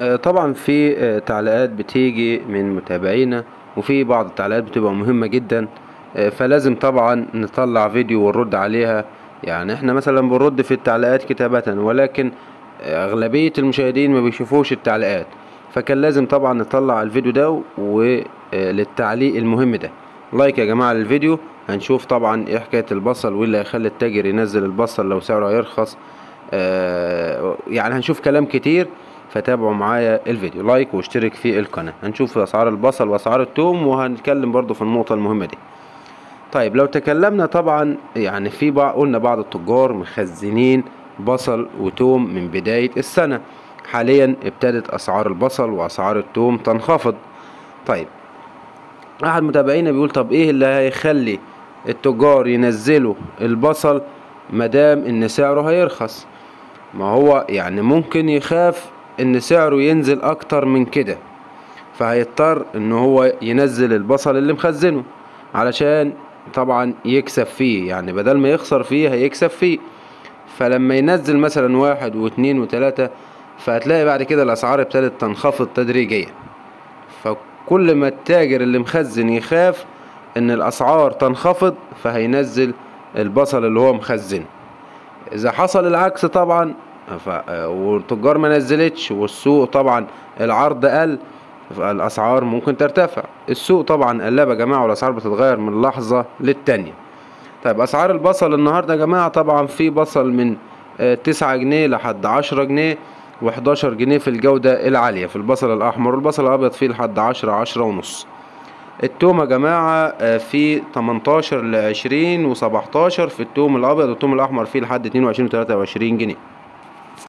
آه، طبعا في آه، تعليقات بتيجي من متابعينا وفي بعض التعليقات بتبقى مهمة جدا آه، فلازم طبعا نطلع فيديو ونرد عليها يعني احنا مثلا بنرد في التعليقات كتابة ولكن آه، اغلبية المشاهدين ما بيشوفوش التعليقات فكان لازم طبعا نطلع الفيديو ده وللتعليق المهم ده لايك يا جماعة للفيديو هنشوف طبعا ايه حكاية البصل واللي هيخلي التاجر ينزل البصل لو سعره هيرخص آه، يعني هنشوف كلام كتير فتابعوا معايا الفيديو لايك واشترك في القناة هنشوف اسعار البصل واسعار التوم وهنتكلم برضو في النقطة المهمة دي طيب لو تكلمنا طبعا يعني في بعض قلنا بعض التجار مخزنين بصل وتوم من بداية السنة حاليا ابتدت اسعار البصل واسعار التوم تنخفض طيب احد متابعينا بيقول طب ايه اللي هيخلي التجار ينزلوا البصل مدام ان سعره هيرخص ما هو يعني ممكن يخاف ان سعره ينزل اكتر من كده فهيضطر ان هو ينزل البصل اللي مخزنه علشان طبعا يكسب فيه يعني بدل ما يخسر فيه هيكسب فيه فلما ينزل مثلا واحد واثنين وثلاثة فهتلاقي بعد كده الاسعار ابتدت تنخفض تدريجيا فكل ما التاجر اللي مخزن يخاف ان الاسعار تنخفض فهينزل البصل اللي هو مخزنه اذا حصل العكس طبعا ف... والتجار ما نزلتش والسوق طبعا العرض قل فالاسعار ممكن ترتفع السوق طبعا قلب يا جماعه والاسعار بتتغير من لحظه للتانية طيب اسعار البصل النهارده يا جماعه طبعا في بصل من آه، تسعة جنيه لحد عشرة جنيه وحداشر جنيه في الجودة العالية في البصل الأحمر والبصل الأبيض فيه لحد عشرة عشرة ونص التوم يا جماعة آه، في 18 ل 20 و17 في التوم الأبيض والتوم الأحمر فيه لحد 22 و 23 جنيه